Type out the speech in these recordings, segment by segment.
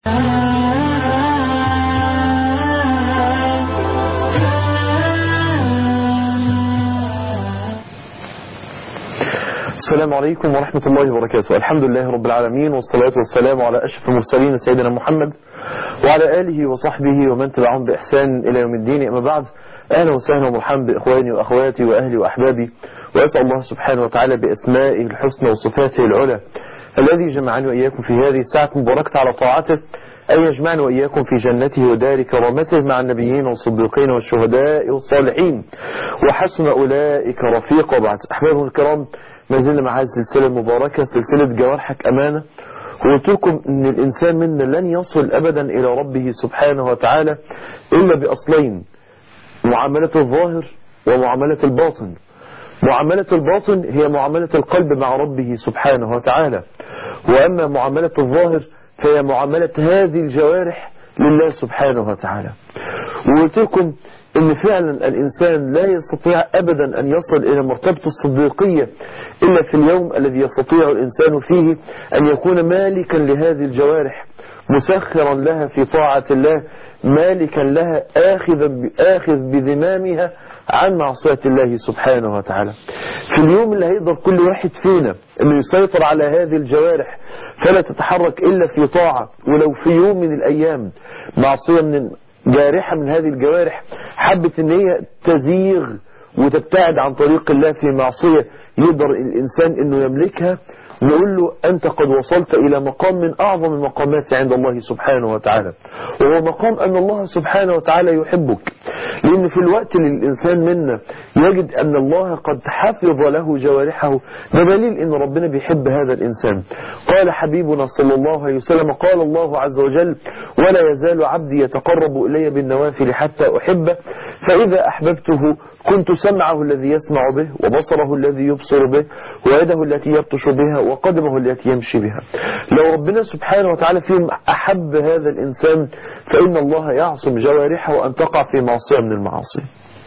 السلام عليكم ورحمة الله وبركاته الحمد لله رب العالمين والصلاة والسلام على أشرف المرسلين سيدنا محمد وعلى آله وصحبه ومن تبعهم بإحسان إلى يوم الدين أما بعد أهلا وسهلا ومرحبا بإخواني وأخواتي وأهلي وأحبابي وأسأل الله سبحانه وتعالى بأسمائه الحسنى وصفاته العلى الذي جمعني وإياكم في هذه الساعة المباركة على طاعته أن يجمعنا وإياكم في جنته ودار كرامته مع النبيين والصديقين والشهداء والصالحين وحسن أولئك رفيقا بعد أحبابهم الكرام ما زلنا مع هذه السلسلة المباركة سلسلة جوارحك أمانة وقلت لكم أن الإنسان منا لن يصل أبدا إلى ربه سبحانه وتعالى إلا بأصلين معاملة الظاهر ومعاملة الباطن معاملة الباطن هي معاملة القلب مع ربه سبحانه وتعالى وأما معاملة الظاهر فهي معاملة هذه الجوارح لله سبحانه وتعالى وقلت لكم ان فعلا الانسان لا يستطيع ابدا ان يصل الى مرتبة الصديقية الا في اليوم الذي يستطيع الانسان فيه ان يكون مالكا لهذه الجوارح مسخرا لها في طاعة الله مالكا لها آخذ آخذ بذمامها عن معصية الله سبحانه وتعالى في اليوم اللي هيقدر كل واحد فينا انه يسيطر على هذه الجوارح فلا تتحرك إلا في طاعة ولو في يوم من الأيام معصية من جارحة من هذه الجوارح حبت ان هي تزيغ وتبتعد عن طريق الله في معصية يقدر الإنسان انه يملكها نقول له أنت قد وصلت إلى مقام من أعظم المقامات عند الله سبحانه وتعالى وهو مقام أن الله سبحانه وتعالى يحبك لأن في الوقت اللي الإنسان منا يجد أن الله قد حفظ له جوارحه ده دليل أن ربنا بيحب هذا الإنسان قال حبيبنا صلى الله عليه وسلم قال الله عز وجل ولا يزال عبدي يتقرب إلي بالنوافل حتى أحبه فإذا أحببته كنت سمعه الذي يسمع به وبصره الذي يبصر به ويده التي يبطش بها وقدمه التي يمشي بها لو ربنا سبحانه وتعالى فيهم أحب هذا الإنسان فإن الله يعصم جوارحه أن تقع في معصية من المعاصي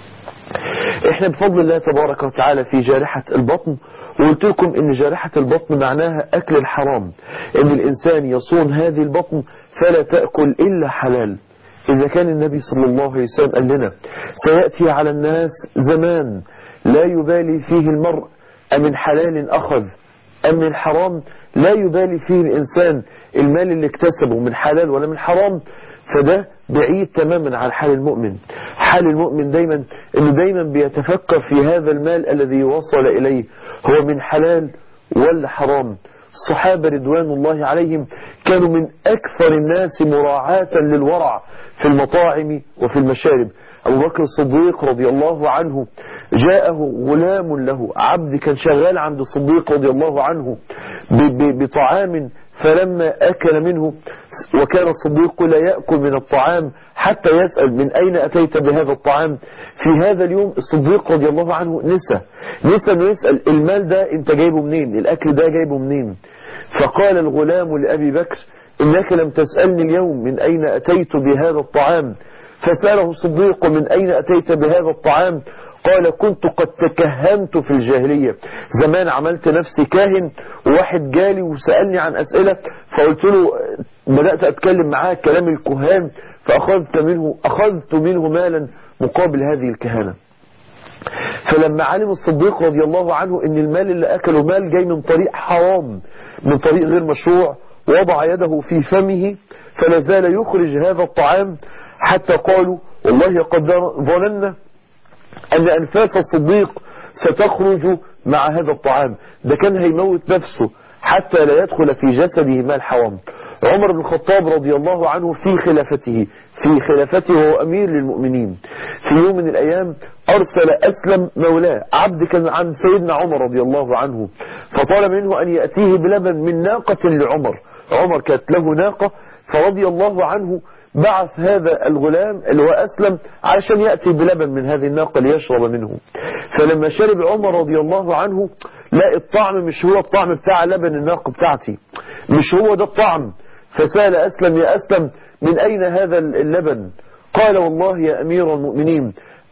احنا بفضل الله تبارك وتعالى في جارحة البطن وقلت لكم ان جارحة البطن معناها اكل الحرام ان الانسان يصون هذه البطن فلا تأكل الا حلال إذا كان النبي صلى الله عليه وسلم قال لنا سيأتي على الناس زمان لا يبالي فيه المرء أمن حلال أخذ أم من حرام لا يبالي فيه الإنسان المال اللي اكتسبه من حلال ولا من حرام فده بعيد تماما عن حال المؤمن حال المؤمن دايما انه دايما بيتفكر في هذا المال الذي وصل إليه هو من حلال ولا حرام الصحابة رضوان الله عليهم كانوا من أكثر الناس مراعاة للورع في المطاعم وفي المشارب أبو بكر الصديق رضي الله عنه جاءه غلام له عبد كان شغال عند الصديق رضي الله عنه بطعام فلما أكل منه وكان الصديق لا يأكل من الطعام حتى يسأل من أين أتيت بهذا الطعام في هذا اليوم الصديق رضي الله عنه نسى نسى أنه يسأل المال ده أنت جايبه منين الأكل ده جايبه منين فقال الغلام لأبي بكر إنك لم تسألني اليوم من أين أتيت بهذا الطعام فسأله الصديق من أين أتيت بهذا الطعام قال كنت قد تكهنت في الجاهلية زمان عملت نفسي كاهن وواحد جالي وسألني عن أسئلة فقلت له بدأت أتكلم معاه كلام الكهان فأخذت منه, أخذت منه مالا مقابل هذه الكهانة فلما علم الصديق رضي الله عنه ان المال اللي أكله مال جاي من طريق حرام من طريق غير مشروع وضع يده في فمه فلا زال يخرج هذا الطعام حتى قالوا والله قد ظننا أن أنفاس الصديق ستخرج مع هذا الطعام ده كان هيموت نفسه حتى لا يدخل في جسده مال حرام عمر بن الخطاب رضي الله عنه في خلافته في خلافته وهو أمير للمؤمنين في يوم من الأيام أرسل أسلم مولاه عبد كان عن سيدنا عمر رضي الله عنه فطال منه أن يأتيه بلبن من ناقة لعمر عمر كانت له ناقة فرضي الله عنه بعث هذا الغلام اللي هو أسلم علشان يأتي بلبن من هذه الناقة ليشرب منه فلما شرب عمر رضي الله عنه لا الطعم مش هو الطعم بتاع لبن الناقة بتاعتي مش هو ده الطعم فسأل أسلم يا أسلم من أين هذا اللبن قال والله يا أمير المؤمنين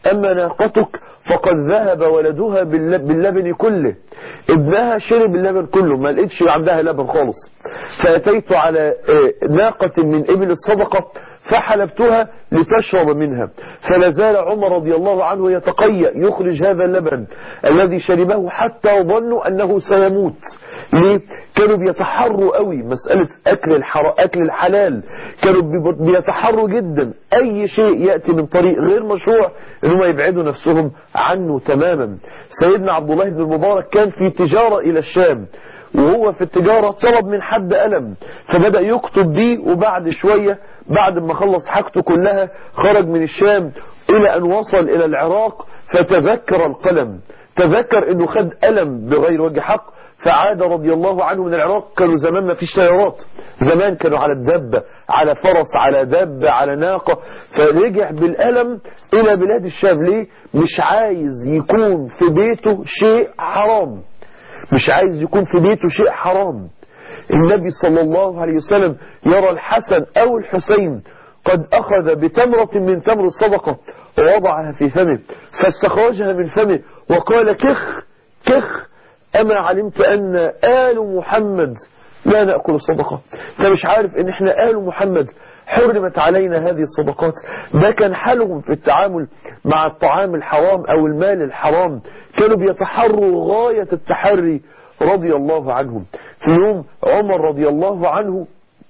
أما ناقتك فقد ذهب ولدها باللبن كله ابنها شرب اللبن كله ما لقيتش عندها لبن خالص فأتيت على ناقة من إبل الصدقة فحلبتها لتشرب منها فلا زال عمر رضي الله عنه يتقيأ يخرج هذا اللبن الذي شربه حتى ظنوا أنه سيموت ليه؟ كانوا بيتحروا قوي مسألة أكل, الحر... أكل الحلال كانوا بيتحروا جدا أي شيء يأتي من طريق غير مشروع إنهم يبعدوا نفسهم عنه تماما سيدنا عبد الله بن المبارك كان في تجارة إلى الشام وهو في التجارة طلب من حد ألم فبدأ يكتب دي وبعد شوية بعد ما خلص حاجته كلها خرج من الشام إلى أن وصل إلى العراق فتذكر القلم تذكر أنه خد ألم بغير وجه حق فعاد رضي الله عنه من العراق كانوا زمان ما فيش طيارات زمان كانوا على الدبة على فرس على دبة على ناقة فرجع بالألم إلى بلاد الشام ليه مش عايز يكون في بيته شيء حرام مش عايز يكون في بيته شيء حرام النبي صلى الله عليه وسلم يرى الحسن أو الحسين قد أخذ بتمرة من تمر الصدقة ووضعها في فمه فاستخرجها من فمه وقال كخ كخ أما علمت أن آل محمد لا نأكل الصدقة انت مش عارف ان احنا آل محمد حرمت علينا هذه الصدقات ده كان حالهم في التعامل مع الطعام الحرام او المال الحرام كانوا بيتحروا غاية التحري رضي الله عنهم في يوم عمر رضي الله عنه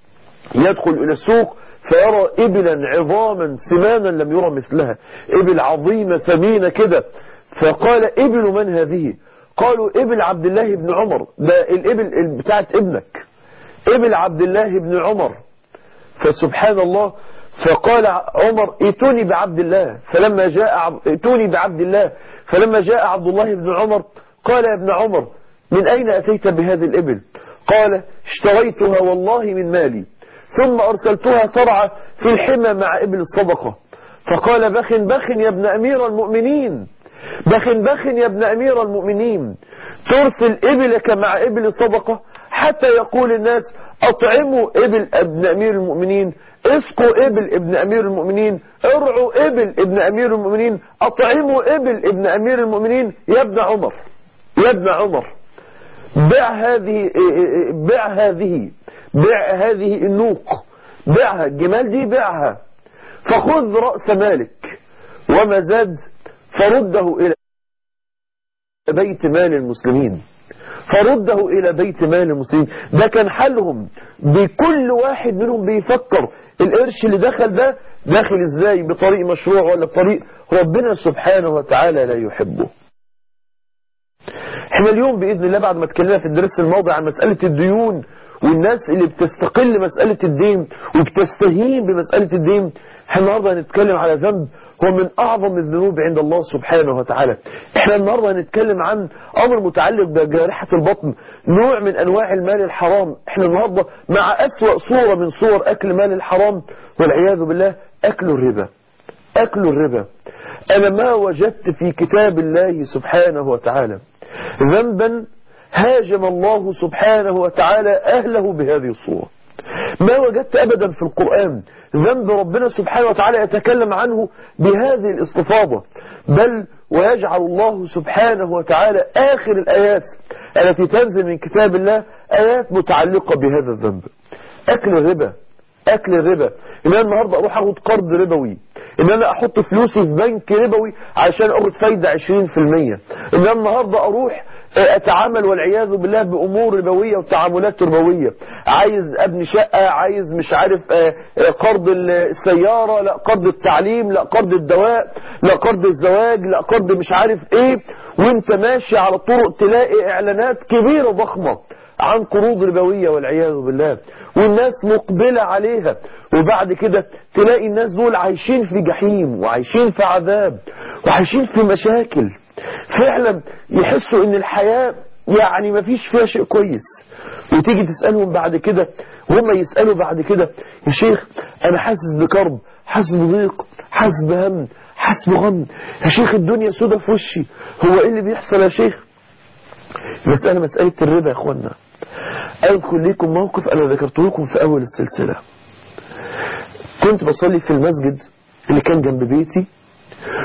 يدخل إلى السوق فيرى إبلا عظاما سمانا لم يرى مثلها إبل عظيمة ثمينة كده فقال إبل من هذه قالوا إبل عبد الله بن عمر ده الإبل بتاعت ابنك إبل عبد الله بن عمر فسبحان الله فقال عمر ائتوني بعبد الله فلما جاء ائتوني بعبد الله فلما جاء عبد الله بن عمر قال يا ابن عمر من أين أتيت بهذه الإبل قال اشتريتها والله من مالي ثم أرسلتها ترعى في الحمى مع إبل الصدقة فقال بخ بخ يا ابن أمير المؤمنين بخ بخ يا ابن أمير المؤمنين ترسل إبلك مع إبل الصدقة حتى يقول الناس أطعموا إبل ابن أمير المؤمنين اسقوا إبل ابن أمير المؤمنين ارعوا إبل ابن أمير المؤمنين أطعموا إبل ابن أمير المؤمنين يا ابن عمر يا ابن عمر بع هذه بع هذه بع هذه النوق بيعها الجمال دي بيعها فخذ رأس مالك وما زاد فرده إلى بيت مال المسلمين فرده إلى بيت مال المسلمين ده كان حلهم بكل واحد منهم بيفكر القرش اللي دخل ده داخل ازاي بطريق مشروع ولا بطريق ربنا سبحانه وتعالى لا يحبه احنا اليوم بإذن الله بعد ما اتكلمنا في الدرس الماضي عن مسألة الديون والناس اللي بتستقل مسألة الدين وبتستهين بمسألة الدين احنا النهاردة هنتكلم على ذنب هو من أعظم الذنوب عند الله سبحانه وتعالى احنا النهاردة هنتكلم عن أمر متعلق بجارحة البطن نوع من أنواع المال الحرام احنا النهاردة مع أسوأ صورة من صور أكل مال الحرام والعياذ بالله أكل الربا أكل الربا أنا ما وجدت في كتاب الله سبحانه وتعالى ذنبا هاجم الله سبحانه وتعالى أهله بهذه الصورة ما وجدت أبدا في القرآن ذنب ربنا سبحانه وتعالى يتكلم عنه بهذه الاستفاضة بل ويجعل الله سبحانه وتعالى آخر الآيات التي تنزل من كتاب الله آيات متعلقة بهذا الذنب أكل الربا أكل الربا إن أنا النهاردة أروح أخد قرض ربوي إن أنا أحط فلوسي في بنك ربوي عشان أخد فايدة 20% إن أنا النهاردة أروح اتعامل والعياذ بالله بامور ربويه وتعاملات ربويه عايز ابني شقه عايز مش عارف قرض السياره لا قرض التعليم لا قرض الدواء لا قرض الزواج لا قرض مش عارف ايه وانت ماشي على طرق تلاقي اعلانات كبيره ضخمه عن قروض ربويه والعياذ بالله والناس مقبله عليها وبعد كده تلاقي الناس دول عايشين في جحيم وعايشين في عذاب وعايشين في مشاكل فعلا يحسوا ان الحياة يعني ما فيش فيها شيء كويس وتيجي تسألهم بعد كده وهم يسألوا بعد كده يا شيخ انا حاسس بكرب حاسس بضيق حاسس بهم حاسس بغم يا شيخ الدنيا سودة في وشي هو ايه اللي بيحصل يا شيخ مسألة مسألة الربا يا اخوانا اذكر لكم موقف انا ذكرت لكم في اول السلسلة كنت بصلي في المسجد اللي كان جنب بيتي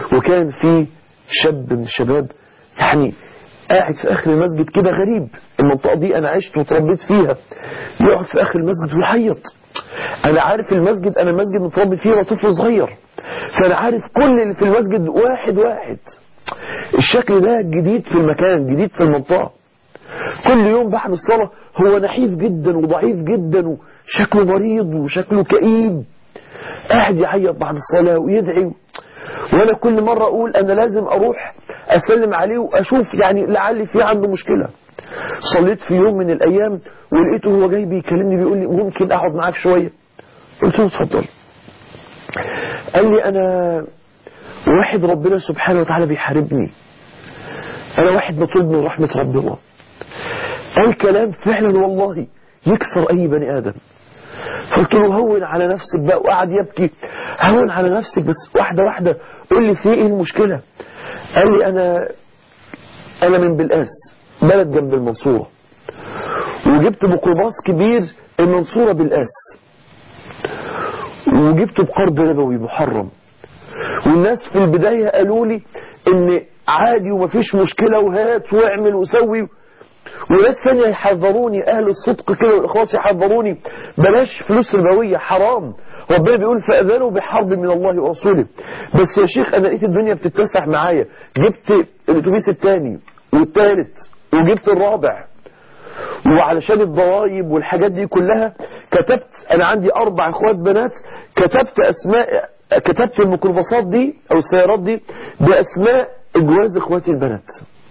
وكان في شاب من الشباب يعني قاعد في آخر المسجد كده غريب المنطقة دي أنا عشت وتربيت فيها يقعد في آخر المسجد ويعيط أنا عارف المسجد أنا مسجد متربي فيه وأنا طفل صغير فأنا عارف كل اللي في المسجد واحد واحد الشكل ده جديد في المكان جديد في المنطقة كل يوم بعد الصلاة هو نحيف جدا وضعيف جدا وشكله مريض وشكله كئيب قاعد يعيط بعد الصلاة ويدعي وانا كل مرة اقول انا لازم اروح اسلم عليه واشوف يعني لعل في عنده مشكلة صليت في يوم من الايام ولقيته هو جاي بيكلمني بيقول لي ممكن اقعد معاك شوية قلت له اتفضل قال لي انا واحد ربنا سبحانه وتعالى بيحاربني انا واحد مطلوب من رحمة ربنا قال كلام فعلا والله يكسر اي بني ادم فقلت له هون على نفسك بقى وقعد يبكي هون على نفسك بس واحدة واحدة قول لي في ايه المشكلة قال لي انا انا من بلقاس بلد جنب المنصورة وجبت ميكروباص كبير المنصورة بلقاس وجبته بقرض ربوي محرم والناس في البداية قالوا لي ان عادي ومفيش مشكلة وهات واعمل وسوي وناس ثانية يحذروني أهل الصدق كده والإخلاص يحذروني بلاش فلوس ربوية حرام ربنا بيقول فأذنوا بحرب من الله ورسوله بس يا شيخ أنا لقيت الدنيا بتتسع معايا جبت الأتوبيس الثاني والثالث وجبت الرابع وعلشان الضرايب والحاجات دي كلها كتبت أنا عندي أربع إخوات بنات كتبت أسماء كتبت الميكروباصات دي أو السيارات دي بأسماء جواز إخواتي البنات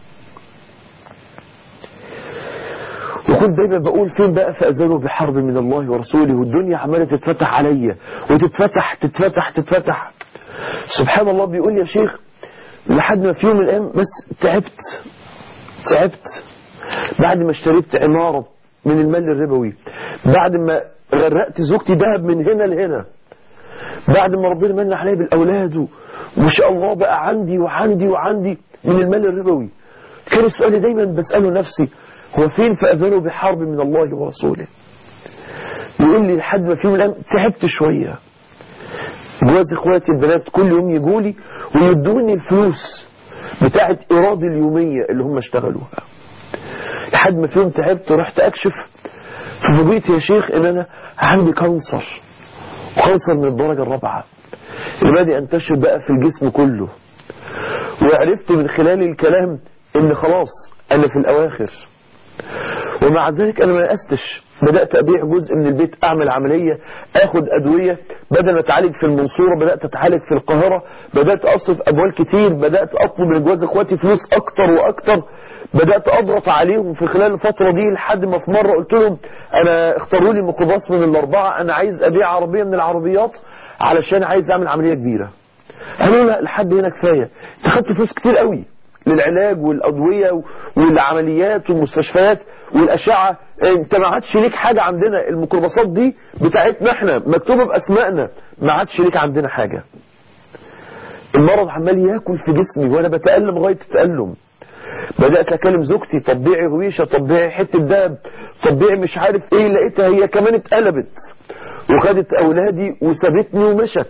وكنت دايما بقول فين بقى فأذنوا بحرب من الله ورسوله والدنيا عمالة تتفتح عليا وتتفتح تتفتح تتفتح سبحان الله بيقول لي يا شيخ لحد ما في يوم من الأيام بس تعبت تعبت بعد ما اشتريت عمارة من المال الربوي بعد ما غرقت زوجتي ذهب من هنا لهنا بعد ما ربنا من عليا بالأولاد وما شاء الله بقى عندي وعندي وعندي من المال الربوي كان السؤال دايما بسأله نفسي هو فين فأذنوا بحرب من الله ورسوله يقول لي لحد ما في يوم الأيام تعبت شوية جواز اخواتي البنات كل يوم يجوا لي ويدوني الفلوس بتاعت إيراد اليومية اللي هم اشتغلوها لحد ما في يوم تعبت ورحت أكشف ففوجئت يا شيخ إن أنا عندي كانسر وكانسر من الدرجة الرابعة اللي بدأ ينتشر بقى في الجسم كله وعرفت من خلال الكلام إن خلاص أنا في الأواخر ومع ذلك أنا ما يأستش بدأت أبيع جزء من البيت أعمل عملية أخد أدوية بدل ما أتعالج في المنصورة بدأت أتعالج في القاهرة بدأت أصرف أموال كتير بدأت أطلب من جواز إخواتي فلوس أكتر وأكتر بدأت أضغط عليهم في خلال الفترة دي لحد ما في مرة قلت لهم أنا اختاروا لي ميكروباص من الأربعة أنا عايز أبيع عربية من العربيات علشان عايز أعمل عملية كبيرة قالوا لا لحد هنا كفاية أنت خدت فلوس كتير قوي للعلاج والأدوية والعمليات والمستشفيات والأشعة انت ما عادش ليك حاجة عندنا الميكروباصات دي بتاعتنا احنا مكتوبة باسمائنا ما عادش ليك عندنا حاجة المرض عمال ياكل في جسمي وانا بتألم غاية التألم بدأت اكلم زوجتي طب بيعي غويشة طب بيعي حتة دهب طب بيعي مش عارف ايه لقيتها هي كمان اتقلبت وخدت اولادي وسابتني ومشت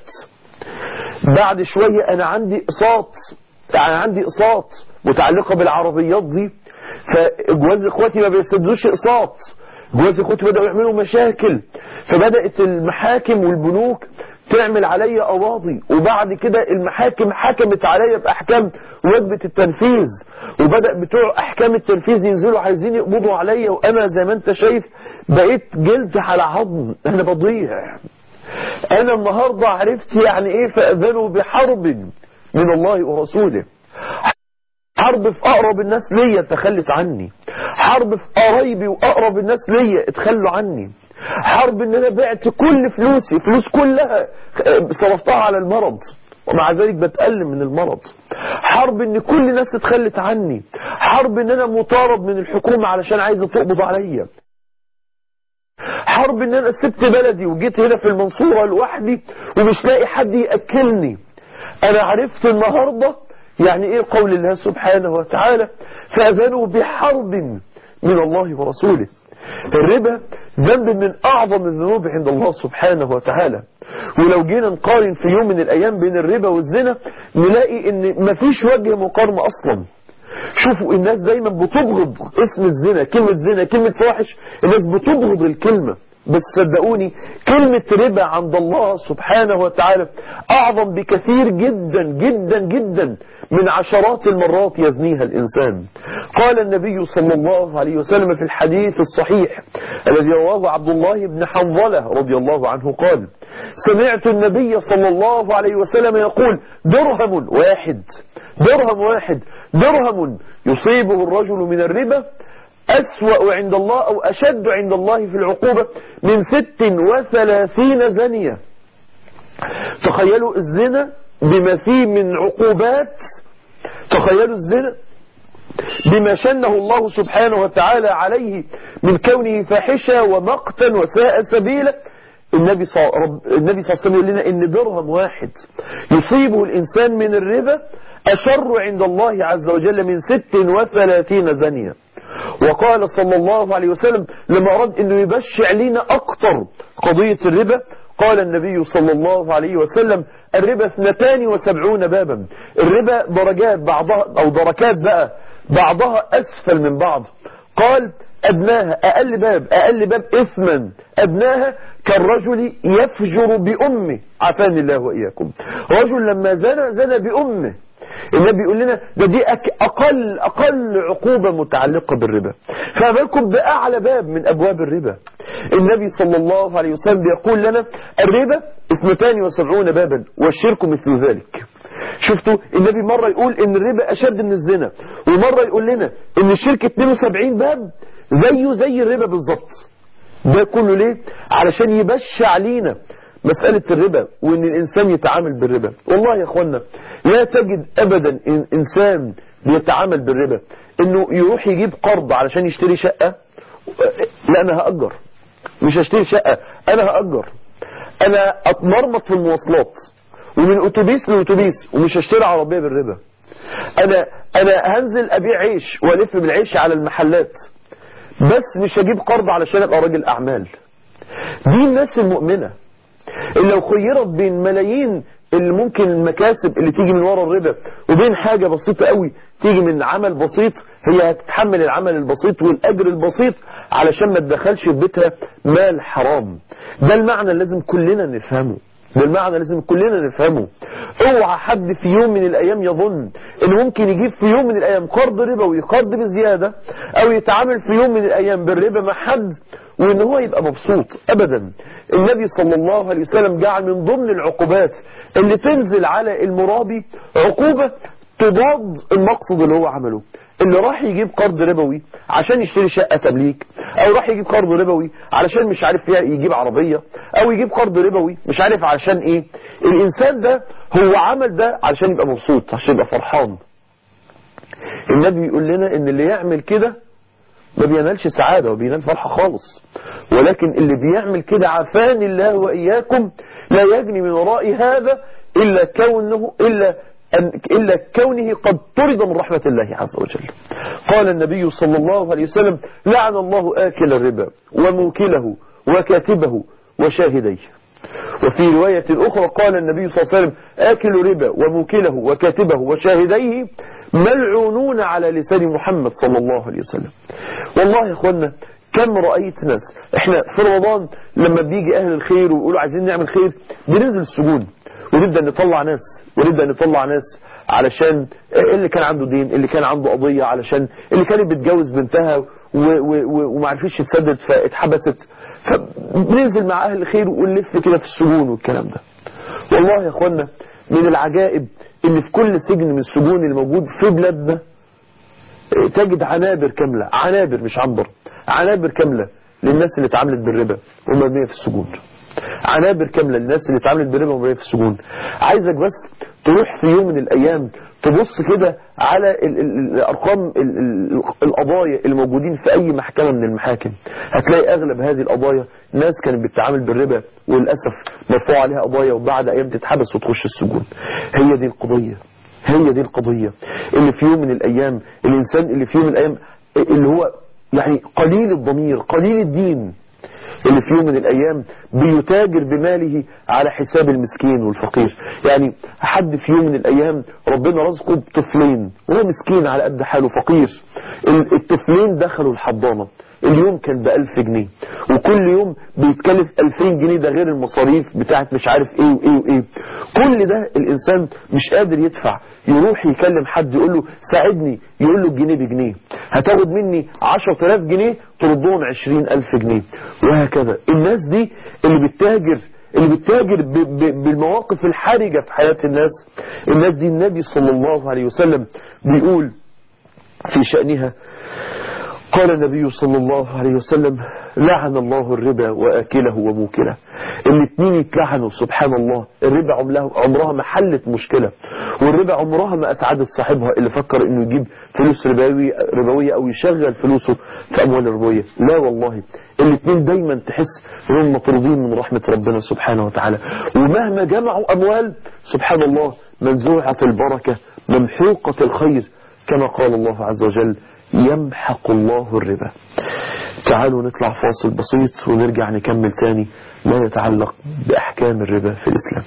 بعد شوية انا عندي اقساط يعني عندي اقساط متعلقة بالعربيات دي فجواز اخواتي ما بيسدوش اقساط جواز اخواتي بدأوا يعملوا مشاكل فبدأت المحاكم والبنوك تعمل عليا قواضي وبعد كده المحاكم حكمت عليا بأحكام وجبة التنفيذ وبدأ بتوع أحكام التنفيذ ينزلوا عايزين يقبضوا عليا وأنا زي ما أنت شايف بقيت جلد على عظم أنا بضيع أنا النهاردة عرفت يعني إيه فأذنوا بحرب من الله ورسوله حرب في أقرب الناس ليا تخلت عني حرب في قرايبي وأقرب الناس ليا اتخلوا عني حرب ان انا بعت كل فلوسي فلوس كلها صرفتها على المرض ومع ذلك بتألم من المرض حرب ان كل الناس اتخلت عني حرب ان انا مطارد من الحكومة علشان عايزة تقبض عليا حرب ان انا سبت بلدي وجيت هنا في المنصورة لوحدي ومش لاقي حد يأكلني انا عرفت النهاردة يعني ايه قول الله سبحانه وتعالى فأذنوا بحرب من الله ورسوله الربا ذنب من أعظم الذنوب عند الله سبحانه وتعالى ولو جينا نقارن في يوم من الأيام بين الربا والزنا نلاقي ان مفيش وجه مقارنة أصلا شوفوا الناس دايما بتبغض اسم الزنا كلمة زنا كلمة فواحش الناس بتبغض الكلمة بس صدقوني كلمة ربا عند الله سبحانه وتعالى أعظم بكثير جدا جدا جدا من عشرات المرات يزنيها الإنسان قال النبي صلى الله عليه وسلم في الحديث الصحيح الذي رواه عبد الله بن حنظلة رضي الله عنه قال سمعت النبي صلى الله عليه وسلم يقول درهم واحد درهم واحد درهم يصيبه الرجل من الربا أسوأ عند الله أو أشد عند الله في العقوبة من ست وثلاثين زنية تخيلوا الزنا بما فيه من عقوبات تخيلوا الزنا بما شنه الله سبحانه وتعالى عليه من كونه فاحشة ومقتا وساء سبيلا النبي صلى النبي صلى الله عليه وسلم يقول لنا ان درهم واحد يصيبه الإنسان من الربا أشر عند الله عز وجل من ست وثلاثين زنية وقال صلى الله عليه وسلم لما أراد أنه يبشع لنا أكتر قضية الربا قال النبي صلى الله عليه وسلم الربا اثنتان وسبعون بابا الربا درجات بعضها أو دركات بقى بعضها أسفل من بعض قال أدناها أقل باب أقل باب إثما أدناها كالرجل يفجر بأمه عافاني الله وإياكم رجل لما زنى زنى بأمه النبي يقول لنا ده دي أقل أقل عقوبة متعلقة بالربا فبالكم بأعلى باب من أبواب الربا النبي صلى الله عليه وسلم بيقول لنا الربا 72 بابا والشرك مثل ذلك شفتوا النبي مرة يقول ان الربا اشد من الزنا ومرة يقول لنا ان الشرك 72 باب زيه زي الربا بالظبط ده كله ليه علشان يبشع لينا مسألة الربا وان الانسان يتعامل بالربا والله يا اخوانا لا تجد ابدا إن انسان بيتعامل بالربا انه يروح يجيب قرض علشان يشتري شقة لا انا هأجر مش هشتري شقة انا هأجر انا اتمرمط في المواصلات ومن اتوبيس لاتوبيس ومش هشتري عربية بالربا انا انا هنزل ابيع عيش والف بالعيش على المحلات بس مش هجيب قرض علشان ابقى راجل اعمال دي الناس المؤمنة اللي لو خيرت بين ملايين اللي ممكن المكاسب اللي تيجي من ورا الربا وبين حاجة بسيطة قوي تيجي من عمل بسيط هي هتتحمل العمل البسيط والأجر البسيط علشان ما تدخلش في بيتها مال حرام ده المعنى اللي لازم كلنا نفهمه ده المعنى لازم كلنا نفهمه اوعى حد في يوم من الايام يظن انه ممكن يجيب في يوم من الايام قرض ربوي قرض بزيادة او يتعامل في يوم من الايام بالربا مع حد وان هو يبقى مبسوط ابدا النبي صلى الله عليه وسلم جعل من ضمن العقوبات اللي تنزل على المرابي عقوبة تضاد المقصد اللي هو عمله اللي راح يجيب قرض ربوي عشان يشتري شقة تمليك او راح يجيب قرض ربوي علشان مش عارف فيها يجيب عربية او يجيب قرض ربوي مش عارف علشان ايه الانسان ده هو عمل ده علشان يبقى مبسوط عشان يبقى فرحان النبي يقول لنا ان اللي يعمل كده ما بينالش سعادة وبينال فرحة خالص ولكن اللي بيعمل كده عافاني الله وإياكم لا يجني من وراء هذا إلا كونه إلا أن إلا كونه قد طرد من رحمة الله عز وجل قال النبي صلى الله عليه وسلم لعن الله آكل الربا وموكله وكاتبه وشاهديه وفي رواية أخرى قال النبي صلى الله عليه وسلم آكل ربا وموكله وكاتبه وشاهديه ملعونون على لسان محمد صلى الله عليه وسلم والله يا اخوانا كم رأيت ناس احنا في رمضان لما بيجي اهل الخير ويقولوا عايزين نعمل خير بننزل السجون ونبدأ نطلع ناس ونبدأ نطلع ناس علشان اللي كان عنده دين اللي كان عنده قضية علشان اللي كانت بتجوز بنتها وما عرفش تسدد فاتحبست فبننزل مع اهل الخير ونلف كده في السجون والكلام ده والله يا اخوانا من العجائب ان في كل سجن من السجون الموجود في بلادنا تجد عنابر كاملة عنابر مش عنبر عنابر كاملة للناس اللي اتعاملت بالربا ومرمية في السجون عنابر كاملة للناس اللي اتعاملت بالربا ومرمية في السجون عايزك بس تروح في يوم من الايام تبص كده على ال ال الارقام ال ال القضايا الموجودين في اي محكمة من المحاكم هتلاقي اغلب هذه القضايا ناس كانت بتتعامل بالربا وللاسف مرفوع عليها قضايا وبعد ايام تتحبس وتخش السجون هي دي القضية هي دي القضية اللي في يوم من الايام الانسان اللي في يوم من الايام اللي هو يعني قليل الضمير قليل الدين اللي في يوم من الأيام بيتاجر بماله على حساب المسكين والفقير يعني حد في يوم من الأيام ربنا رزقه بطفلين وهو مسكين على قد حاله فقير الطفلين دخلوا الحضانة اليوم كان بألف جنيه وكل يوم بيتكلف ألفين جنيه ده غير المصاريف بتاعت مش عارف ايه وايه وايه كل ده الإنسان مش قادر يدفع يروح يكلم حد يقول له ساعدني يقول له الجنيه بجنيه هتاخد مني عشرة آلاف جنيه تردهم عشرين ألف جنيه وهكذا الناس دي اللي بتتاجر اللي بتتاجر بالمواقف الحرجة في حياة الناس الناس دي النبي صلى الله عليه وسلم بيقول في شأنها قال النبي صلى الله عليه وسلم لعن الله الربا وآكله وموكله الاثنين يتلعنوا سبحان الله الربا عمرها ما حلت مشكلة والربا عمرها ما أسعدت صاحبها اللي فكر انه يجيب فلوس ربوية, ربوية او يشغل فلوسه في اموال ربوية لا والله الاثنين دايما تحس انهم مطرودين من رحمة ربنا سبحانه وتعالى ومهما جمعوا اموال سبحان الله منزوعة البركة ممحوقة الخير كما قال الله عز وجل يمحق الله الربا تعالوا نطلع فاصل بسيط ونرجع نكمل تاني ما يتعلق بأحكام الربا في الإسلام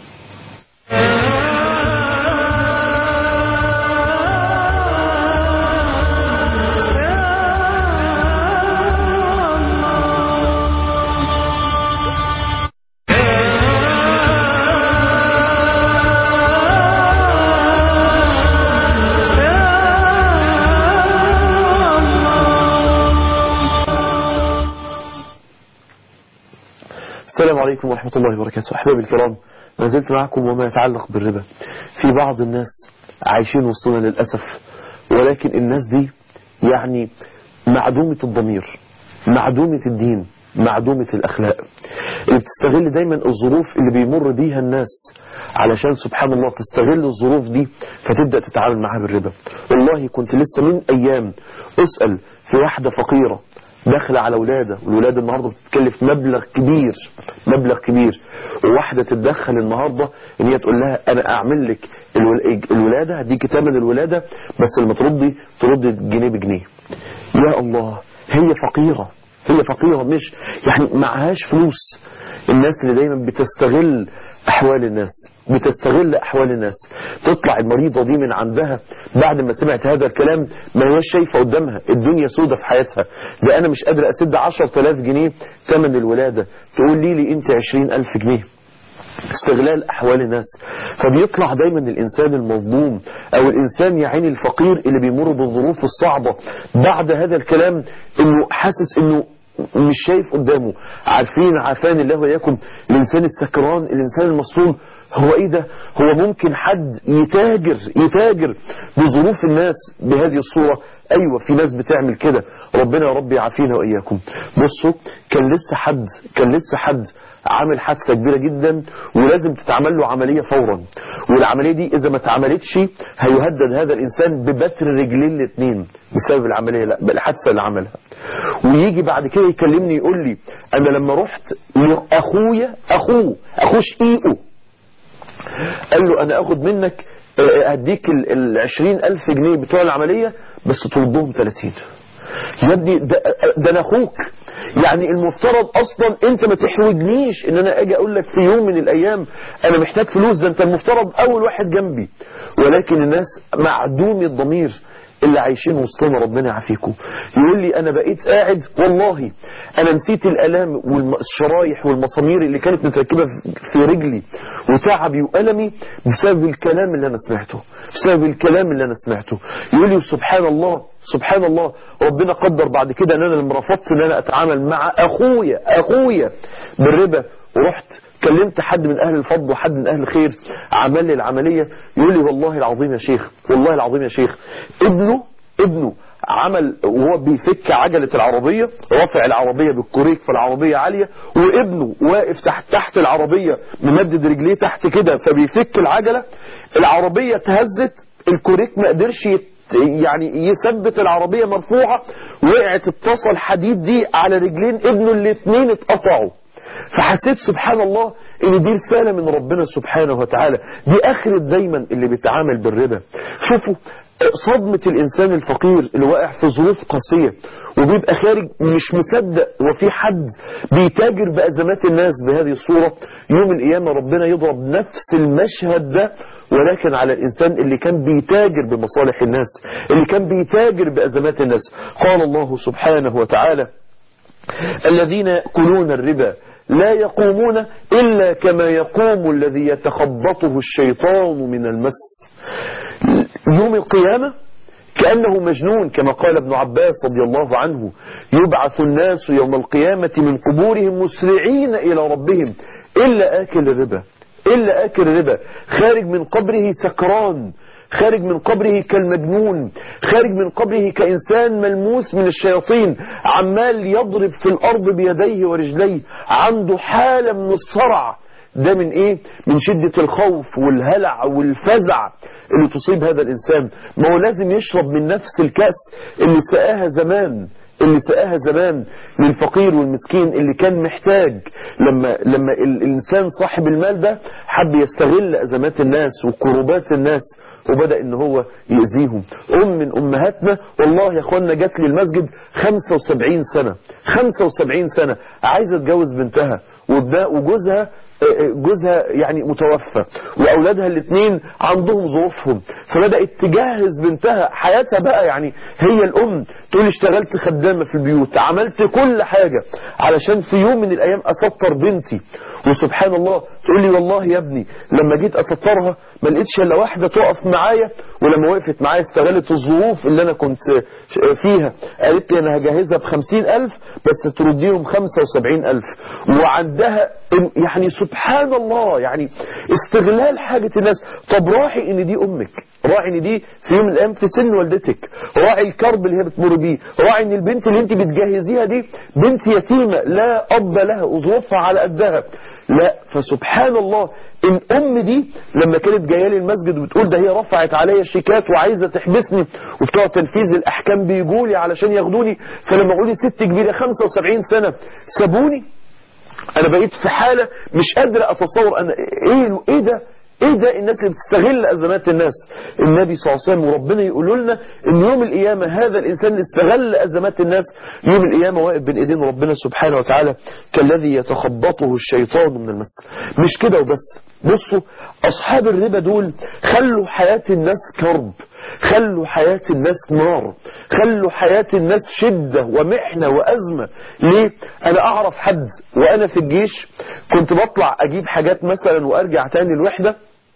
السلام عليكم ورحمة الله وبركاته أحبابي الكرام ما زلت معكم وما يتعلق بالربا في بعض الناس عايشين وسطنا للأسف ولكن الناس دي يعني معدومة الضمير معدومة الدين معدومة الأخلاق اللي بتستغل دايما الظروف اللي بيمر بيها الناس علشان سبحان الله تستغل الظروف دي فتبدأ تتعامل معاها بالربا والله كنت لسه من أيام أسأل في واحدة فقيرة داخلة على ولادة والولادة النهاردة بتتكلف مبلغ كبير مبلغ كبير وواحدة تتدخل النهاردة ان هي تقول لها انا اعمل لك الولادة هديك ثمن الولادة بس لما تردي تردي جنيه بجنيه يا الله هي فقيرة هي فقيرة مش يعني معهاش فلوس الناس اللي دايما بتستغل أحوال الناس بتستغل أحوال الناس تطلع المريضة دي من عندها بعد ما سمعت هذا الكلام ما هيش شايفة قدامها الدنيا سودة في حياتها ده أنا مش قادر أسد عشر تلاف جنيه ثمن الولادة تقول لي لي أنت عشرين ألف جنيه استغلال أحوال الناس فبيطلع دايما الإنسان المظلوم أو الإنسان يعيني الفقير اللي بيمر بالظروف الصعبة بعد هذا الكلام إنه حاسس إنه مش شايف قدامه عارفين عافان الله وإياكم الإنسان السكران الإنسان المصلوم هو إيه ده هو ممكن حد يتاجر يتاجر بظروف الناس بهذه الصورة أيوة في ناس بتعمل كده ربنا يا رب يعافينا وإياكم بصوا كان لسه حد كان لسه حد عامل حادثة كبيرة جدا ولازم تتعمل له عملية فورا والعملية دي إذا ما اتعملتش هيهدد هذا الإنسان ببتر رجلين الاثنين بسبب العملية لا الحادثة اللي عملها ويجي بعد كده يكلمني يقول لي أنا لما رحت لأخويا أخوه أخوه شقيقه قال له أنا أخد منك هديك ال 20000 جنيه بتوع العملية بس تردهم 30 يا ابني ده, ده انا اخوك يعني المفترض اصلا انت ما تحوجنيش ان انا اجي اقول لك في يوم من الايام انا محتاج فلوس ده انت المفترض اول واحد جنبي ولكن الناس معدوم الضمير اللي عايشين وسطنا ربنا يعافيكم يقول لي انا بقيت قاعد والله انا نسيت الالام والشرايح والمسامير اللي كانت متركبه في رجلي وتعبي والمي بسبب الكلام اللي انا سمعته بسبب الكلام اللي انا سمعته يقول لي سبحان الله سبحان الله ربنا قدر بعد كده ان انا لما رفضت ان انا اتعامل مع اخويا اخويا بالربا ورحت كلمت حد من أهل الفضل وحد من أهل الخير عمل لي العملية يقول لي والله العظيم يا شيخ والله العظيم يا شيخ ابنه ابنه عمل وهو بيفك عجلة العربية رافع العربية بالكوريك في العربية عالية وابنه واقف تحت تحت العربية ممدد رجليه تحت كده فبيفك العجلة العربية اتهزت الكوريك ما قدرش يت يعني يثبت العربية مرفوعة وقعت الطاسة الحديد دي على رجلين ابنه الاثنين اتقطعوا فحسيت سبحان الله ان دي رسالة من ربنا سبحانه وتعالى دي اخرة دايما اللي بيتعامل بالربا شوفوا صدمة الإنسان الفقير اللي واقع في ظروف قاسية وبيبقى خارج مش مصدق وفي حد بيتاجر بأزمات الناس بهذه الصورة يوم القيامة ربنا يضرب نفس المشهد ده ولكن على الإنسان اللي كان بيتاجر بمصالح الناس اللي كان بيتاجر بأزمات الناس قال الله سبحانه وتعالى الذين يأكلون الربا لا يقومون إلا كما يقوم الذي يتخبطه الشيطان من المس يوم القيامة كأنه مجنون كما قال ابن عباس رضي الله عنه يبعث الناس يوم القيامة من قبورهم مسرعين إلى ربهم إلا آكل الربا إلا آكل الربا خارج من قبره سكران خارج من قبره كالمجنون خارج من قبره كإنسان ملموس من الشياطين عمال يضرب في الأرض بيديه ورجليه عنده حالة من الصرع ده من ايه من شدة الخوف والهلع والفزع اللي تصيب هذا الانسان ما هو لازم يشرب من نفس الكأس اللي سقاها زمان اللي سقاها زمان للفقير والمسكين اللي كان محتاج لما لما الانسان صاحب المال ده حب يستغل ازمات الناس وكروبات الناس وبدأ ان هو يأذيهم ام من امهاتنا والله يا اخوانا جات لي المسجد 75 سنة 75 سنة عايزة تجوز بنتها وجوزها جوزها يعني متوفى واولادها الاثنين عندهم ظروفهم فبدات تجهز بنتها حياتها بقى يعني هي الام تقول اشتغلت خدامه في البيوت عملت كل حاجه علشان في يوم من الايام اسطر بنتي وسبحان الله تقول لي والله يا ابني لما جيت اسطرها ما لقيتش الا واحده تقف معايا ولما وقفت معايا استغلت الظروف اللي انا كنت فيها قالت لي انا هجهزها ب 50000 بس ترديهم 75000 وعندها يعني سبحان الله يعني استغلال حاجة الناس طب راعي ان دي امك راعي ان دي في يوم من الايام في سن والدتك راعي الكرب اللي هي بتمر بيه راعي ان البنت اللي انت بتجهزيها دي بنت يتيمة لا اب لها وظروفها على قدها لا فسبحان الله الام دي لما كانت جايه لي المسجد وبتقول ده هي رفعت عليا شيكات وعايزه تحبسني وبتوع تنفيذ الاحكام بيجوا لي علشان ياخدوني فلما اقول لي ست كبيره 75 سنه سابوني انا بقيت في حالة مش قادر اتصور انا ايه ايه ده ايه ده الناس اللي بتستغل ازمات الناس النبي صلى الله عليه وسلم وربنا يقولوا لنا ان يوم القيامة هذا الانسان اللي استغل ازمات الناس يوم القيامة واقف بين ايدين ربنا سبحانه وتعالى كالذي يتخبطه الشيطان من المس مش كده وبس بصوا اصحاب الربا دول خلوا حياة الناس كرب خلوا حياة الناس نار خلوا حياة الناس شدة ومحنة وأزمة ليه أنا أعرف حد وأنا في الجيش كنت بطلع أجيب حاجات مثلا وأرجع تاني الوحدة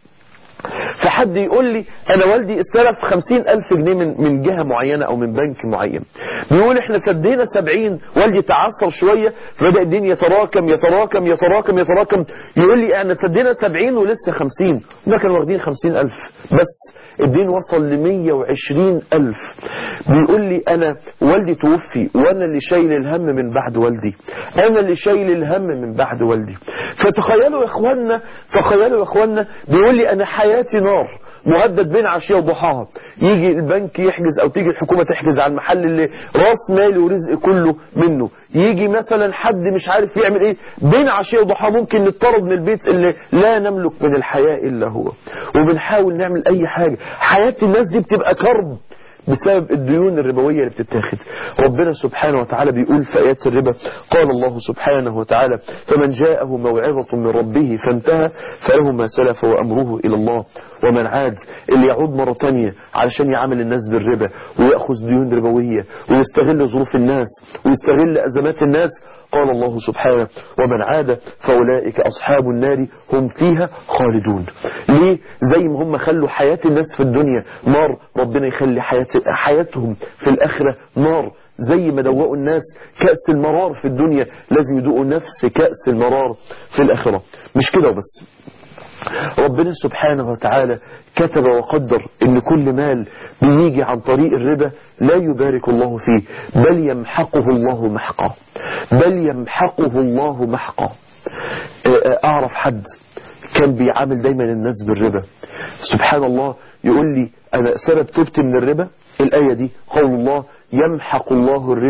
فحد يقول لي انا والدي استلف خمسين الف جنيه من, من جهة معينة او من بنك معين بيقول احنا سدينا سبعين والدي تعثر شوية فبدأ الدين يتراكم يتراكم يتراكم يتراكم يقول لي احنا سدينا سبعين ولسه خمسين هما كانوا واخدين خمسين الف بس الدين وصل لمية وعشرين ألف بيقول لي أنا والدي توفي وأنا اللي شايل الهم من بعد والدي أنا اللي شايل الهم من بعد والدي فتخيلوا يا إخواننا تخيلوا يا إخواننا بيقول لي أنا حياتي نار مهدد بين عشية وضحاها يجي البنك يحجز او تيجي الحكومة تحجز على المحل اللي راس مالي ورزق كله منه يجي مثلا حد مش عارف يعمل ايه بين عشية وضحاها ممكن نطرد من البيت اللي لا نملك من الحياة الا هو وبنحاول نعمل اي حاجة حياة الناس دي بتبقى كرب بسبب الديون الربوية اللي بتتاخد ربنا سبحانه وتعالى بيقول في آيات الربا قال الله سبحانه وتعالى فمن جاءه موعظة من ربه فانتهى فله ما سلف وأمره إلى الله ومن عاد اللي يعود مرة تانية علشان يعامل الناس بالربا ويأخذ ديون ربوية ويستغل ظروف الناس ويستغل أزمات الناس قال الله سبحانه ومن عاد فأولئك أصحاب النار هم فيها خالدون ليه زي ما هم خلوا حياة الناس في الدنيا نار ربنا يخلي حياة حياتهم في الآخرة نار زي ما دوقوا الناس كأس المرار في الدنيا لازم يدوقوا نفس كأس المرار في الآخرة مش كده وبس ربنا سبحانه وتعالى كتب وقدر ان كل مال بيجي عن طريق الربا لا يبارك الله فيه بل يمحقه الله محقا بل يمحقه الله محقا اعرف حد كان بيعامل دايما الناس بالربا سبحان الله يقول لي انا سبب توبتي من الربا الآية دي قول الله يمحق الله الربا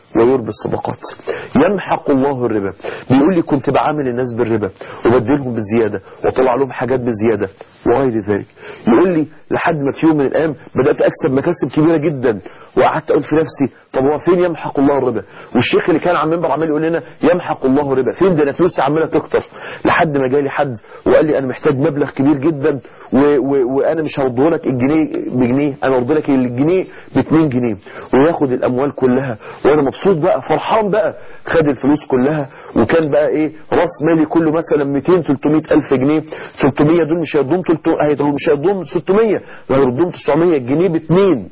ويربي الصدقات يمحق الله الربا بيقول لي كنت بعامل الناس بالربا وبدلهم بالزيادة وطلع لهم حاجات بالزيادة وغير ذلك يقول لي لحد ما في يوم من الأيام بدأت أكسب مكاسب كبيرة جدا وقعدت أقول في نفسي طب هو فين يمحق الله الربا والشيخ اللي كان على المنبر عمال يقول لنا يمحق الله الربا فين ده انا فلوسي عماله تكتر لحد ما جالي حد وقال لي انا محتاج مبلغ كبير جدا و و وانا مش هرده لك الجنيه بجنيه انا هرد لك الجنيه ب 2 جنيه وياخد الاموال كلها وانا مبسوط بقى فرحان بقى خد الفلوس كلها وكان بقى ايه راس مالي كله مثلا 200 300 الف جنيه 300 دول مش هيردهم 300 مش هيردهم 600 وهيردهم 900 الجنيه ب 2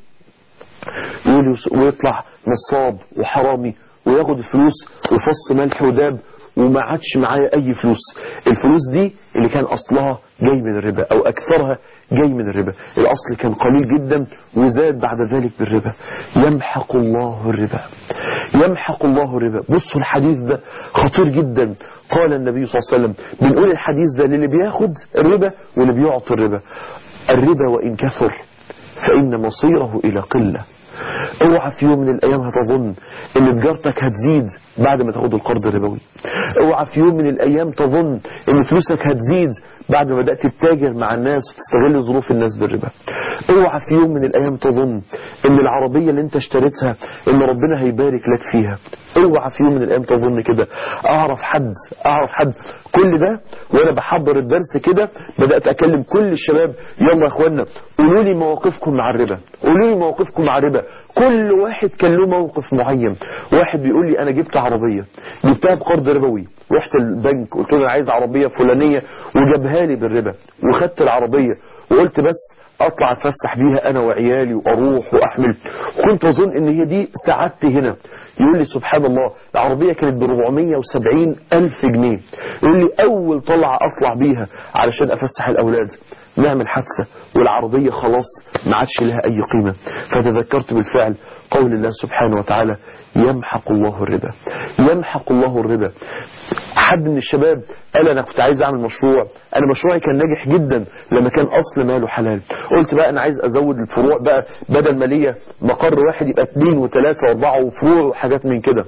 يقول ويطلع نصاب وحرامي وياخد الفلوس وفص ملح وداب وما عادش معايا اي فلوس الفلوس دي اللي كان اصلها جاي من الربا او اكثرها جاي من الربا الاصل كان قليل جدا وزاد بعد ذلك بالربا يمحق الله الربا يمحق الله الربا بصوا الحديث ده خطير جدا قال النبي صلى الله عليه وسلم بنقول الحديث ده للي بياخد الربا واللي بيعطي الربا الربا وان كثر فإن مصيره إلى قلة اوعى في يوم من الأيام هتظن ان تجارتك هتزيد بعد ما تاخد القرض الربوي اوعى في يوم من الأيام تظن ان فلوسك هتزيد بعد ما بدأت تتاجر مع الناس وتستغل ظروف الناس بالربا اوعى في يوم من الأيام تظن ان العربية اللي انت اشتريتها ان ربنا هيبارك لك فيها اوعى في يوم من الأيام تظن كده اعرف حد اعرف حد كل ده وانا بحضر الدرس كده بدأت اكلم كل الشباب يلا يا اخوانا قولوا لي مواقفكم مع الربا قولوا لي مواقفكم مع الربا كل واحد كان له موقف معين واحد بيقول لي انا جبت عربية جبتها بقرض ربوي رحت البنك قلت له انا عايز عربية فلانية وجابها لي بالربا وخدت العربية وقلت بس اطلع اتفسح بيها انا وعيالي واروح واحمل وكنت اظن ان هي دي سعادتي هنا يقول لي سبحان الله العربية كانت ب 470 ألف جنيه يقول لي أول طلعة أطلع بيها علشان أفسح الأولاد نعمل حادثة والعربية خلاص ما عادش لها أي قيمة فتذكرت بالفعل قول الله سبحانه وتعالى يمحق الله الربا يمحق الله الربا حد من الشباب قال انا كنت عايز اعمل مشروع انا مشروعي كان ناجح جدا لما كان اصل ماله حلال قلت بقى انا عايز ازود الفروع بقى بدل ما ليا مقر واحد يبقى اثنين وثلاثة واربعة وفروع وحاجات من كده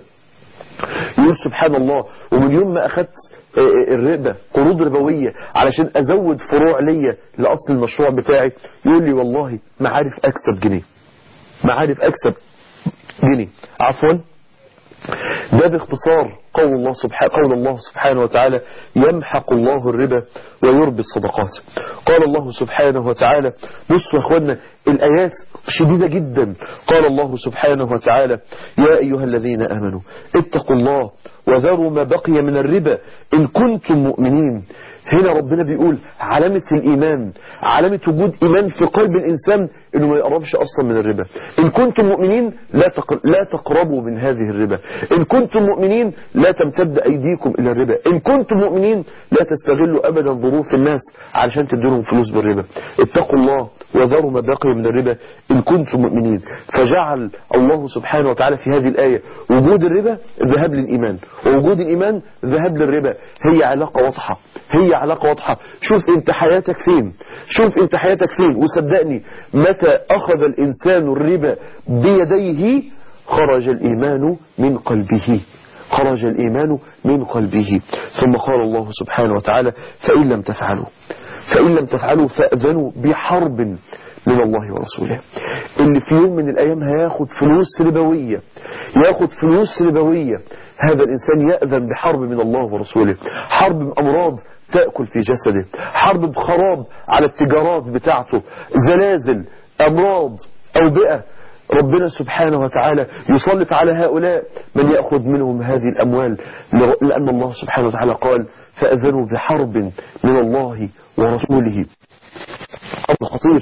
يقول سبحان الله ومن يوم ما اخدت الربا قروض ربوية علشان ازود فروع ليا لاصل المشروع بتاعي يقول لي والله ما عارف اكسب جنيه ما عارف اكسب جنيه عفوا ده باختصار قول الله سبحانه قول الله سبحانه وتعالى يمحق الله الربا ويربي الصدقات قال الله سبحانه وتعالى بصوا يا اخوانا الايات شديدة جدا قال الله سبحانه وتعالى يا ايها الذين امنوا اتقوا الله وذروا ما بقي من الربا ان كنتم مؤمنين هنا ربنا بيقول علامة الإيمان علامة وجود إيمان في قلب الإنسان إنه ما يقربش أصلا من الربا إن كنتم مؤمنين لا لا تقربوا من هذه الربا إن كنتم مؤمنين لا تمتد أيديكم إلى الربا إن كنتم مؤمنين لا تستغلوا أبدا ظروف الناس علشان تديرهم فلوس بالربا اتقوا الله وذروا ما بقي من الربا إن كنتم مؤمنين فجعل الله سبحانه وتعالى في هذه الآية وجود الربا ذهاب للإيمان ووجود الإيمان ذهاب للربا هي علاقة واضحة هي علاقة واضحة شوف انت حياتك فين شوف انت حياتك فين وصدقني متى أخذ الإنسان الربا بيديه خرج الإيمان من قلبه خرج الإيمان من قلبه ثم قال الله سبحانه وتعالى فإن لم تفعلوا فإن لم تفعلوا فأذنوا بحرب من الله ورسوله اللي في يوم من الأيام هياخد فلوس ربوية ياخد فلوس ربوية هذا الإنسان يأذن بحرب من الله ورسوله حرب بأمراض تأكل في جسده حرب بخراب على التجارات بتاعته زلازل أمراض أوبئة ربنا سبحانه وتعالى يسلط على هؤلاء من يأخذ منهم هذه الأموال لأن الله سبحانه وتعالى قال فأذنوا بحرب من الله ورسوله أمر خطير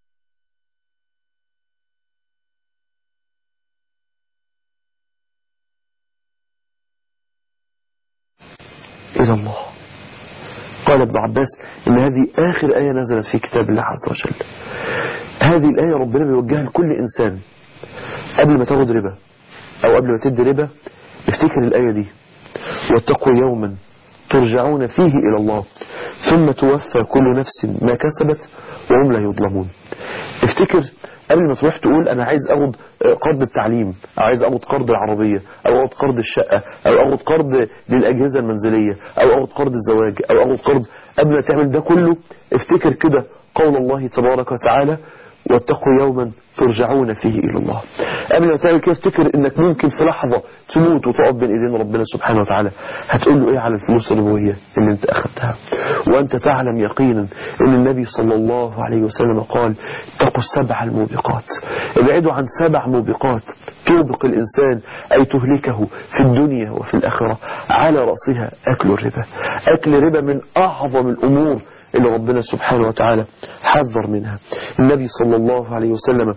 إلى الله قال ابن عباس إن هذه آخر آية نزلت في كتاب الله عز وجل هذه الآية ربنا بيوجهها لكل إنسان قبل ما تاخد ربا أو قبل ما تدي ربا افتكر الآية دي واتقوا يوما ترجعون فيه إلى الله ثم توفى كل نفس ما كسبت وهم لا يظلمون افتكر قبل ما تروح تقول انا عايز اخد قرض التعليم او عايز اخد قرض العربية او اخد قرض الشقة او اخد قرض للاجهزة المنزلية او اخد قرض الزواج او اخد قرض قبل ما تعمل ده كله افتكر كده قول الله تبارك وتعالى واتقوا يوما ترجعون فيه إلى الله قبل ما تعمل كده افتكر انك ممكن في لحظة تموت وتقف بين ايدين ربنا سبحانه وتعالى هتقول له ايه على الفلوس الربوية اللي انت اخذتها وانت تعلم يقينا ان النبي صلى الله عليه وسلم قال اتقوا السبع الموبقات ابعدوا عن سبع موبقات توبق الإنسان أي تهلكه في الدنيا وفي الآخرة على رأسها أكل الربا أكل ربا من أعظم الأمور اللي ربنا سبحانه وتعالى حذر منها النبي صلى الله عليه وسلم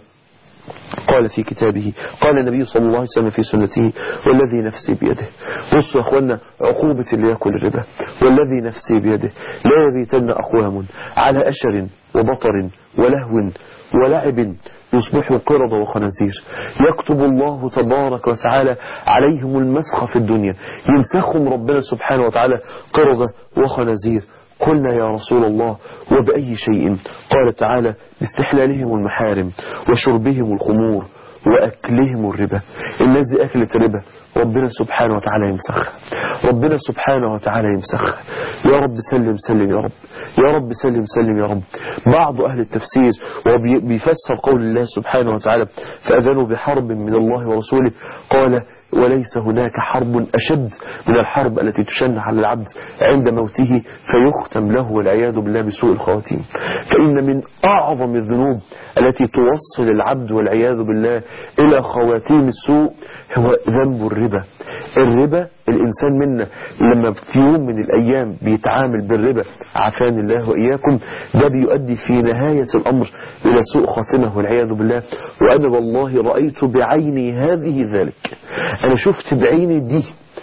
قال في كتابه قال النبي صلى الله عليه وسلم في سنته والذي نفسي بيده بصوا يا أخوانا عقوبة اللي يأكل الربا والذي نفسي بيده لا يبيتن أقوام على أشر وبطر ولهو ولعب يصبحوا قردة وخنازير يكتب الله تبارك وتعالى عليهم المسخ في الدنيا يمسخهم ربنا سبحانه وتعالى قردة وخنازير قلنا يا رسول الله وبأي شيء قال تعالى باستحلالهم المحارم وشربهم الخمور وأكلهم الربا الناس دي أكلت ربا ربنا سبحانه وتعالى يمسخها ربنا سبحانه وتعالى يمسخها يا رب سلم سلم يا رب يا رب سلم سلم يا رب بعض أهل التفسير وبيفسر قول الله سبحانه وتعالى فأذنوا بحرب من الله ورسوله قال وليس هناك حرب أشد من الحرب التي تشن على العبد عند موته فيختم له والعياذ بالله بسوء الخواتيم فإن من أعظم الذنوب التي توصل العبد والعياذ بالله إلى خواتيم السوء هو ذنب الربا الربا الإنسان منا لما في يوم من الأيام بيتعامل بالربا عافاني الله وإياكم ده بيؤدي في نهاية الأمر إلى سوء خاتمة والعياذ بالله وأنا والله رأيت بعيني هذه ذلك أنا شفت بعيني دي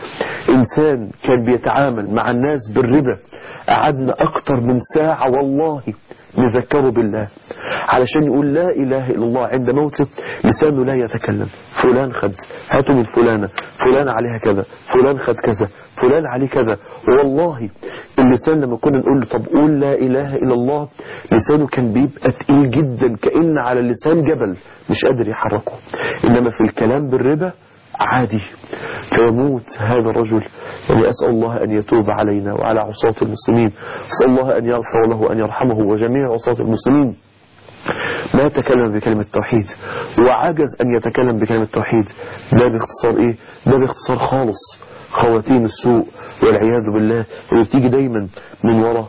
إنسان كان بيتعامل مع الناس بالربا قعدنا أكتر من ساعة والله نذكره بالله علشان يقول لا إله إلا الله عند موته لسانه لا يتكلم فلان خد هاتوا من فلانة فلان عليها كذا فلان خد كذا فلان عليه كذا والله اللسان لما كنا نقول له طب قول لا إله إلا الله لسانه كان بيبقى تقيل جدا كأن على اللسان جبل مش قادر يحركه إنما في الكلام بالربا عادي فيموت هذا الرجل يعني أسأل الله أن يتوب علينا وعلى عصاة المسلمين أسأل الله أن يغفر له وأن يرحمه وجميع عصاة المسلمين ما تكلم بكلمة التوحيد وعجز أن يتكلم بكلمة التوحيد ده باختصار إيه ده باختصار خالص خواتيم السوء والعياذ بالله اللي بتيجي دايما من وراء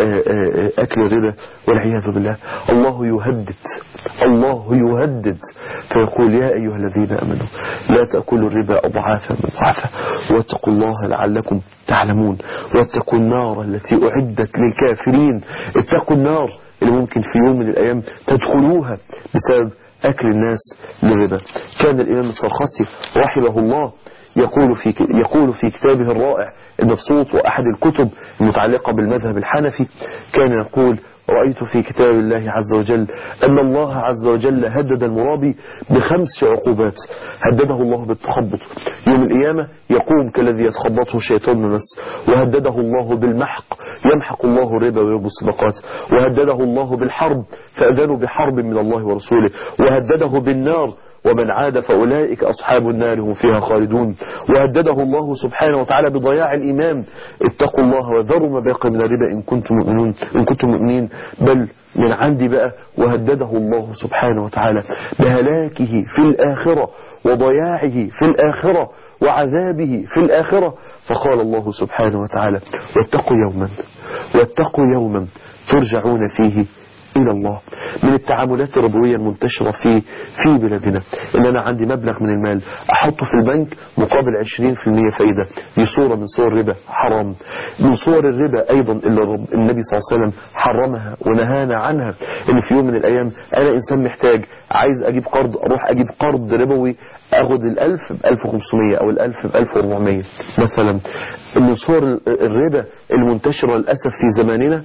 أكل الربا والعياذ بالله الله يهدد الله يهدد فيقول يا أيها الذين أمنوا لا تأكلوا الربا أضعافا مضاعفة واتقوا الله لعلكم تعلمون واتقوا النار التي أعدت للكافرين اتقوا النار اللي ممكن في يوم من الأيام تدخلوها بسبب أكل الناس للربا كان الإمام السرخسي رحمه الله يقول في يقول في كتابه الرائع المبسوط وأحد الكتب المتعلقة بالمذهب الحنفي كان يقول رأيت في كتاب الله عز وجل أن الله عز وجل هدد المرابي بخمس عقوبات هدده الله بالتخبط يوم القيامة يقوم كالذي يتخبطه الشيطان من الناس وهدده الله بالمحق يمحق الله الربا ويربو الصدقات وهدده الله بالحرب فأذنوا بحرب من الله ورسوله وهدده بالنار ومن عاد فأولئك أصحاب النار هم فيها خالدون وهدده الله سبحانه وتعالى بضياع الإيمان اتقوا الله وذروا ما باقي من الربا إن كنتم مؤمنون إن كنتم مؤمنين بل من عندي بقى وهدده الله سبحانه وتعالى بهلاكه في الآخرة وضياعه في الآخرة وعذابه في الآخرة فقال الله سبحانه وتعالى واتقوا يوما واتقوا يوما ترجعون فيه إلى الله من التعاملات الربوية المنتشرة في في بلادنا إن أنا عندي مبلغ من المال أحطه في البنك مقابل 20% فايدة دي صورة من صور الربا حرام من صور الربا أيضا اللي النبي صلى الله عليه وسلم حرمها ونهانا عنها إن في يوم من الأيام أنا إنسان محتاج عايز أجيب قرض أروح أجيب قرض ربوي أخد الألف ب 1500 أو الألف ب 1400 مثلا من صور الربا المنتشرة للأسف في زماننا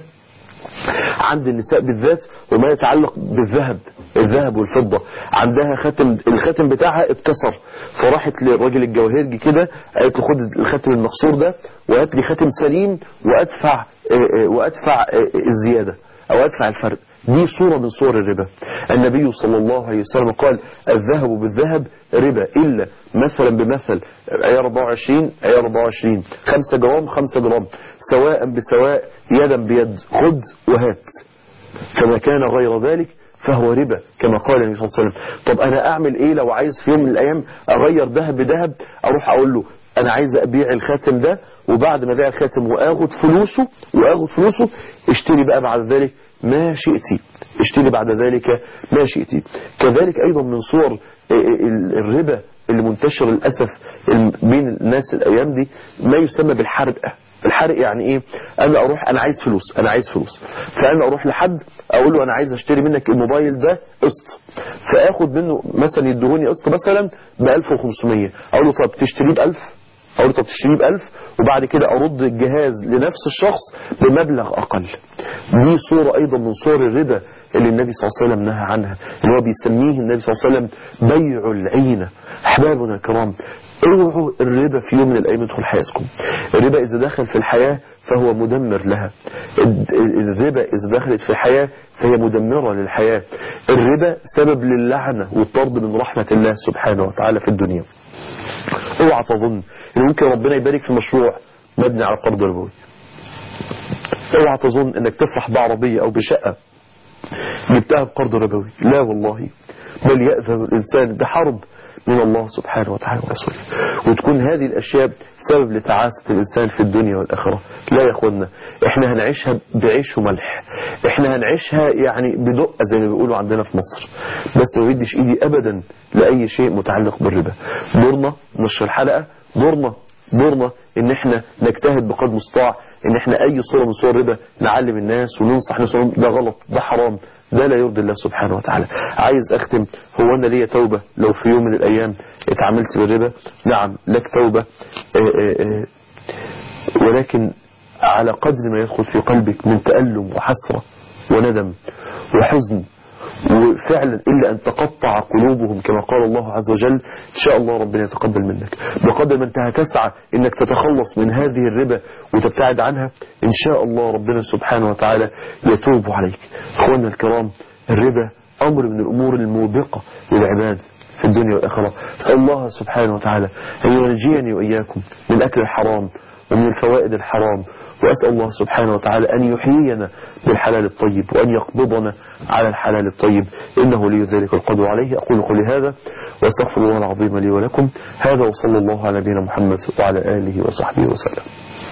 عند النساء بالذات وما يتعلق بالذهب الذهب والفضة عندها خاتم الخاتم بتاعها اتكسر فراحت للراجل الجواهرجي كده قالت له خد الخاتم المكسور ده وهات لي خاتم سليم وادفع وادفع الزيادة او ادفع الفرق دي صورة من صور الربا النبي صلى الله عليه وسلم قال الذهب بالذهب ربا إلا مثلا بمثل عيار 24 عيار 24 5 جرام 5 جرام سواء بسواء يدا بيد خذ وهات فما كان غير ذلك فهو ربا كما قال النبي صلى الله عليه وسلم طب أنا أعمل إيه لو عايز في يوم من الأيام أغير ذهب بذهب أروح أقول له أنا عايز أبيع الخاتم ده وبعد ما أبيع الخاتم وآخد فلوسه وآخد فلوسه اشتري بقى بعد ذلك ما شئتي اشتري بعد ذلك ما شئتي كذلك أيضا من صور الربا اللي منتشر للأسف بين الناس الأيام دي ما يسمى بالحرقة الحرق يعني ايه انا اروح انا عايز فلوس انا عايز فلوس فانا اروح لحد اقول له انا عايز اشتري منك الموبايل ده قسط فاخد منه مثلا يدهوني قسط مثلا ب 1500 اقول له طب تشتريه ب 1000 اقول له طب تشتريه ب 1000 وبعد كده ارد الجهاز لنفس الشخص بمبلغ اقل دي صورة ايضا من صور الربا اللي النبي صلى الله عليه وسلم نهى عنها اللي هو بيسميه النبي صلى الله عليه وسلم بيع العينة احبابنا الكرام اوعوا الربا في يوم من الايام يدخل حياتكم الربا اذا دخل في الحياة فهو مدمر لها الربا اذا دخلت في الحياة فهي مدمرة للحياة الربا سبب للعنة والطرد من رحمة الله سبحانه وتعالى في الدنيا اوعى تظن ان ممكن ربنا يبارك في مشروع مبني على قرض ربوي اوعى تظن انك تفرح بعربية او بشقة جبتها بقرض ربوي لا والله بل يأذن الإنسان بحرب من الله سبحانه وتعالى ورسوله وتكون هذه الأشياء سبب لتعاسة الإنسان في الدنيا والآخرة لا يا أخوانا إحنا هنعيشها بعيش وملح إحنا هنعيشها يعني بدقة زي ما بيقولوا عندنا في مصر بس ما بديش إيدي أبدا لأي شيء متعلق بالربا دورنا نشر الحلقة دورنا دورنا ان احنا نجتهد بقدر المستطاع ان احنا اي صورة من صور الربا نعلم الناس وننصح ناس ده غلط ده حرام ده لا يرضي الله سبحانه وتعالى عايز اختم هو انا ليا توبة لو في يوم من الايام اتعاملت بالربا نعم لك توبة آآ آآ ولكن على قدر ما يدخل في قلبك من تألم وحسرة وندم وحزن وفعلا إلا أن تقطع قلوبهم كما قال الله عز وجل إن شاء الله ربنا يتقبل منك بقدر ما أنت هتسعى أنك تتخلص من هذه الربا وتبتعد عنها إن شاء الله ربنا سبحانه وتعالى يتوب عليك أخوانا الكرام الربا أمر من الأمور الموبقة للعباد في الدنيا والآخرة أسأل الله سبحانه وتعالى أن ينجيني وإياكم من أكل الحرام ومن الفوائد الحرام وأسأل الله سبحانه وتعالى أن يحيينا بالحلال الطيب وأن يقبضنا على الحلال الطيب إنه لي ذلك القدر عليه أقول قولي هذا وأستغفر الله العظيم لي ولكم هذا وصلى الله على نبينا محمد وعلى آله وصحبه وسلم